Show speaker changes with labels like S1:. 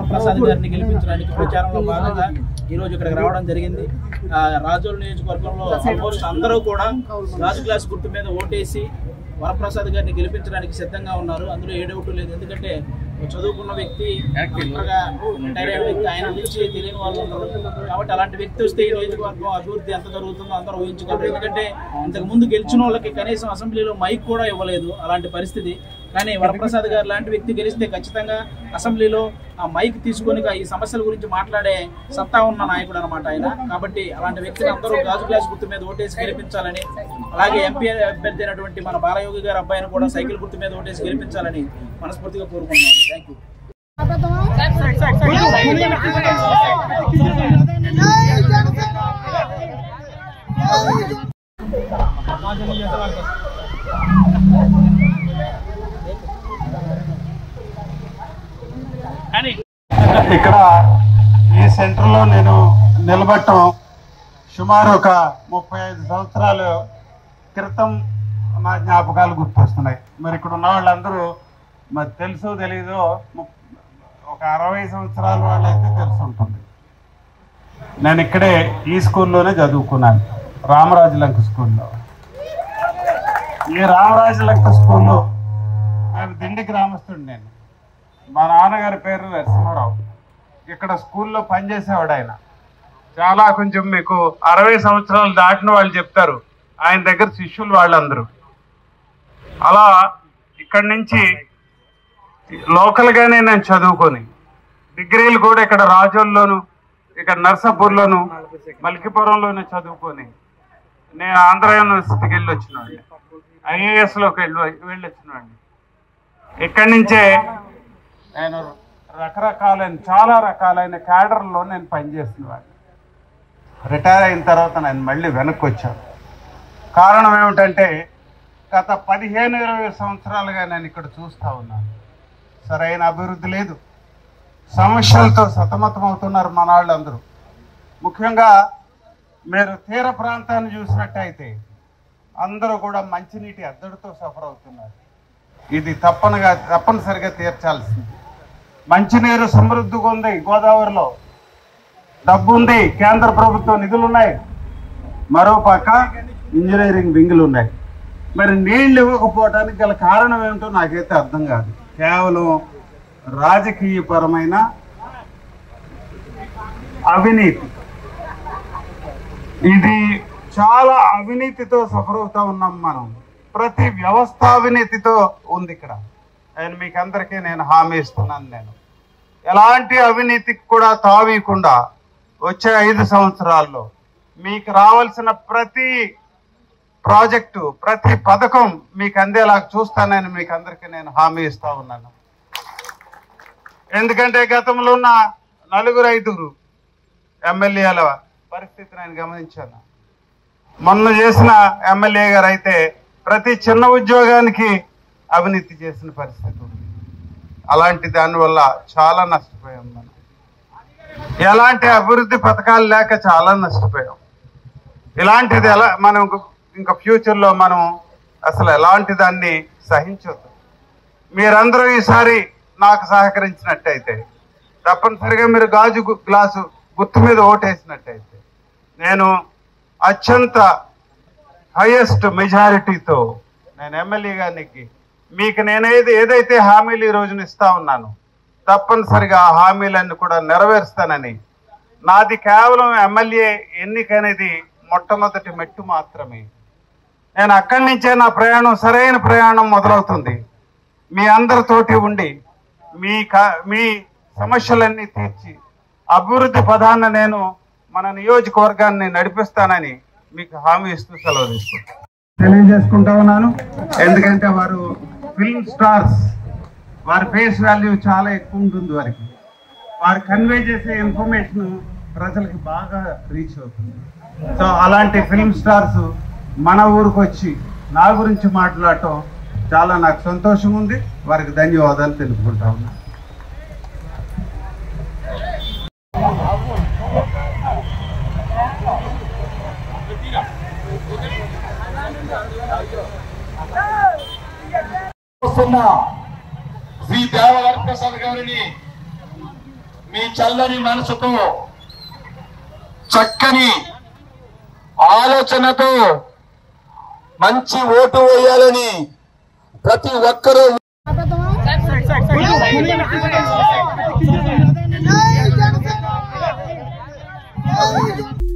S1: వరప్రసాద్ గారిని గెలిపించడానికి ప్రచారంలో భాగంగా ఈ రోజు ఇక్కడికి రావడం జరిగింది ఆ, రాజోలు నియోజకవర్గంలో ఆల్మోస్ట్ అందరూ కూడా రాజు క్లాస్ గుర్తు మీద ఓటేసి వరప్రసాద్ గారిని గెలిపించడానికి సిద్ధంగా ఉన్నారు అందులో ఏ డౌట్ లేదు ఎందుకంటే ఒక చదువుకున్న వ్యక్తి త్వరగా రిటైర్ అయిన వ్యక్తి ఆయన గురించి తెలియని వాళ్ళు ఉన్నారు కాబట్టి అలాంటి వ్యక్తి వస్తే ఈ నియోజకవర్గం అభివృద్ధి ఎంత జరుగుతుందో అందరూ ఊహించగలరు ఎందుకంటే ఇంతకు ముందు గెలిచిన వాళ్ళకి కనీసం అసెంబ్లీలో మైక్ కూడా ఇవ్వలేదు అలాంటి పరిస్థితి కానీ వరప్రసాద్ గారు లాంటి వ్యక్తి గెలిస్తే ఖచ్చితంగా అసెంబ్లీలో ఆ మైక్ తీసుకొని ఈ సమస్యల గురించి మాట్లాడే సత్తా ఉన్న నాయకుడు అనమాట ఆయన కాబట్టి అలాంటి వ్యక్తిని అందరూ గాజు గ్లాస్ గుర్తు మీద ఓటేసి గెలిపించాలని అలాగే ఎంపీ అభ్యర్థి అయినటువంటి మన బాలయోగి గారి అబ్బాయిని కూడా సైకిల్ గుర్తు మీద ఓటేసి గెలిపించాలని మనస్ఫూర్తిగా కోరుకుంటున్నాను థ్యాంక్ యూ
S2: ఇక్కడ ఈ సెంటర్లో నేను నిలబడటం సుమారు ఒక ముప్పై ఐదు సంవత్సరాల క్రితం నా జ్ఞాపకాలు గుర్తొస్తున్నాయి మరి ఇక్కడ ఉన్న వాళ్ళందరూ మరి తెలుసో తెలీదో ము- ఒక అరవై సంవత్సరాల వాళ్ళైతే తెలిసి ఉంటుంది నేను ఇక్కడే ఈ స్కూల్లోనే చదువుకున్నాను రామరాజు లంక స్కూల్లో ఈ రామరాజు లంక స్కూల్లో నేను దిండి గ్రామస్తుడు నేను మా నాన్నగారి పేరు నరసింహారావు ఇక్కడ స్కూల్లో పనిచేసేవాడు ఆయన చాలా కొంచెం మీకు అరవై సంవత్సరాలు దాటిన వాళ్ళు చెప్తారు ఆయన దగ్గర శిష్యులు వాళ్ళందరూ అలా ఇక్కడి నుంచి లోకల్గానే నేను చదువుకొని డిగ్రీలు కూడా ఇక్కడ రాజోల్లోను ఇక్కడ నర్సాపూర్లోను మల్కిపురంలోను చదువుకొని నేను ఆంధ్ర యూనివర్సిటీకి వెళ్ళి వచ్చినాడు ఐఏఎస్లోకి వెళ్ళి వెళ్ళి వచ్చినాడు ఇక్కడి నుంచే నేను రకరకాలైన చాలా రకాలైన క్యాడర్లో నేను పనిచేస్తున్నవాడిని రిటైర్ అయిన తర్వాత నేను మళ్ళీ వెనక్కి వచ్చాను కారణం ఏమిటంటే గత పదిహేను ఇరవై సంవత్సరాలుగా నేను ఇక్కడ చూస్తూ ఉన్నాను సరైన అభివృద్ధి లేదు సమస్యలతో సతమతం అవుతున్నారు మన వాళ్ళందరూ ముఖ్యంగా మీరు తీర ప్రాంతాన్ని చూసినట్టయితే అందరూ కూడా మంచినీటి అద్దడితో సఫర్ అవుతున్నారు ఇది తప్పనగా తప్పనిసరిగా తీర్చాల్సింది మంచినీరు సమృద్ధిగా ఉంది గోదావరిలో డబ్బు ఉంది కేంద్ర ప్రభుత్వం నిధులు ఉన్నాయి మరో పక్క ఇంజనీరింగ్ వింగులు ఉన్నాయి మరి నీళ్లు ఇవ్వకపోవడానికి గల కారణం ఏమిటో నాకైతే అర్థం కాదు కేవలం రాజకీయపరమైన అవినీతి ఇది చాలా అవినీతితో సఫర్ అవుతా ఉన్నాం మనం ప్రతి వ్యవస్థ అవినీతితో ఉంది ఇక్కడ నేను మీకు అందరికీ నేను హామీ ఇస్తున్నాను నేను ఎలాంటి అవినీతికి కూడా తావీయకుండా వచ్చే ఐదు సంవత్సరాల్లో మీకు రావాల్సిన ప్రతి ప్రాజెక్టు ప్రతి పథకం మీకు అందేలా చూస్తానని మీకు అందరికీ నేను హామీ ఇస్తా ఉన్నాను ఎందుకంటే గతంలో ఉన్న నలుగురు ఐదుగురు ఎమ్మెల్యేల పరిస్థితి నేను గమనించాను మొన్న చేసిన ఎమ్మెల్యే గారు అయితే ప్రతి చిన్న ఉద్యోగానికి అవినీతి చేసిన పరిస్థితి ఉంది అలాంటి దానివల్ల చాలా నష్టపోయాం మనం ఎలాంటి అభివృద్ధి పథకాలు లేక చాలా నష్టపోయాం ఇలాంటిది ఎలా మనం ఇంకా ఫ్యూచర్లో మనం అసలు ఎలాంటి దాన్ని సహించొద్దు మీరందరూ ఈసారి నాకు సహకరించినట్టయితే తప్పనిసరిగా మీరు గాజు గు- గ్లాసు గుర్తు మీద ఓటేసినట్టయితే నేను అత్యంత హైయెస్ట్ మెజారిటీతో నేను ఎమ్మెల్యే గారికి మీకు నేనేది ఏదైతే హామీలు ఈ రోజున ఇస్తా ఉన్నాను తప్పనిసరిగా ఆ హామీలన్నీ కూడా నెరవేరుస్తానని నాది కేవలం ఎమ్మెల్యే ఎన్నిక అనేది మొట్టమొదటి మెట్టు మాత్రమే నేను అక్కడి నుంచే నా ప్రయాణం సరైన ప్రయాణం మొదలవుతుంది మీ అందరితోటి ఉండి మీ క- మీ సమస్యలన్నీ తీర్చి అభివృద్ధి పదాన్ని నేను మన నియోజకవర్గాన్ని నడిపిస్తానని మీకు హామీ ఇస్తూ సెలవు తీసుకుంటాను తెలియజేసుకుంటా ఉన్నాను ఎందుకంటే వారు ఫిల్మ్ స్టార్స్ వారి ఫేస్ వాల్యూ చాలా ఎక్కువ ఉంటుంది వారికి వారు కన్వే చేసే ఇన్ఫర్మేషన్ ప్రజలకి బాగా రీచ్ అవుతుంది సో అలాంటి ఫిల్మ్ స్టార్స్ మన ఊరికి వచ్చి నా గురించి మాట్లాడటం చాలా నాకు సంతోషం ఉంది వారికి ధన్యవాదాలు తెలుపుకుంటా ఉన్నాను
S3: వస్తున్న శ్రీ దేవవర ప్రసాద్ గారిని మీ చల్లని మనసుతో చక్కని ఆలోచనతో మంచి ఓటు వేయాలని ప్రతి ఒక్కరూ
S4: జై జనసేన